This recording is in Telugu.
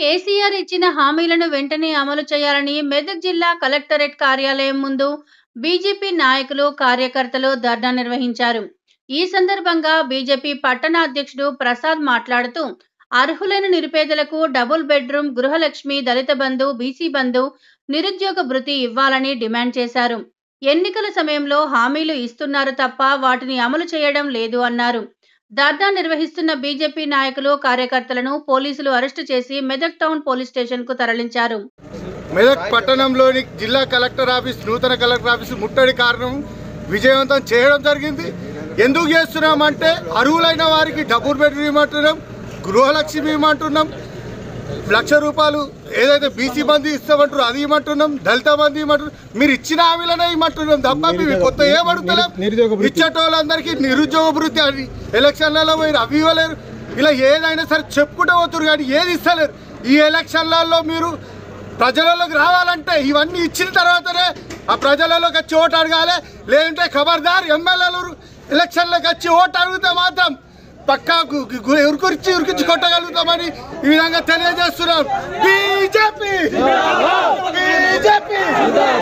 కేసీఆర్ ఇచ్చిన హామీలను వెంటనే అమలు చేయాలని మెదక్ జిల్లా కలెక్టరేట్ కార్యాలయం ముందు బీజేపీ నాయకులు కార్యకర్తలు ధర్నా నిర్వహించారు ఈ సందర్భంగా బీజేపీ పట్టణ అధ్యక్షుడు ప్రసాద్ మాట్లాడుతూ అర్హులైన నిరుపేదలకు double bedroom Gruhalakshmi Dalitha Bandhu BC Bandhu నిరుద్యోగ భృతి ఇవ్వాలని డిమాండ్ చేశారు ఎన్నికల సమయంలో హామీలు ఇస్తున్నారు తప్ప వాటిని అమలు చేయడం లేదు అన్నారు ధర్నా నిర్వహిస్తున్న బీజేపీ నాయకులు కార్యకర్తలను పోలీసులు అరెస్టు చేసి మెదక్ టౌన్ పోలీస్ స్టేషన్ కు తరలించారు మెదక్ పట్టణంలోని జిల్లా కలెక్టర్ ఆఫీస్ నూతన కలెక్టర్ ఆఫీస్ ముట్టడి కారణం విజయవంతం చేయడం జరిగింది ఎందుకు చేస్తున్నామంటే అర్హులైన వారికి డబుల్ బెడ్రూమ్ ఇవ్వమంటున్నాం గృహలక్ష్మి ఇవ్వమంటున్నాం లక్ష రూపాయలు ఏదైతే బీసీ బంధు ఇస్తామంటారో అది ఇవ్వమంటున్నాం దళిత బంధు ఇవ్వమంటున్నాం మీరు ఇచ్చిన హామీలనే ఇవ్వమంటున్నాం తప్ప మేము కొత్త ఏం అడుగుతలేం ఇచ్చేటోళ్ళందరికీ నిరుద్యోగ భృతి అని ఎలక్షన్లలో మీరు అవి ఇవ్వలేరు ఇలా ఏదైనా సరే చెప్పుకుంటూ పోతున్నారు కానీ ఏది ఇస్తలేరు ఈ ఎలక్షన్లలో మీరు ప్రజలలోకి రావాలంటే ఇవన్నీ ఇచ్చిన తర్వాతనే ఆ ప్రజలలోకి వచ్చి ఓటు అడగాలి లేదంటే ఖబర్దార్ ఎమ్మెల్యేలు ఎలక్షన్లోకి వచ్చి ఓటు అడిగితే మాత్రం పక్కా గు- గు- ఉరికొచ్చి ఉరికించి కొట్టగలుగుతామని ఈ విధంగా తెలియజేస్తున్నాం బీజేపీ బీజేపీ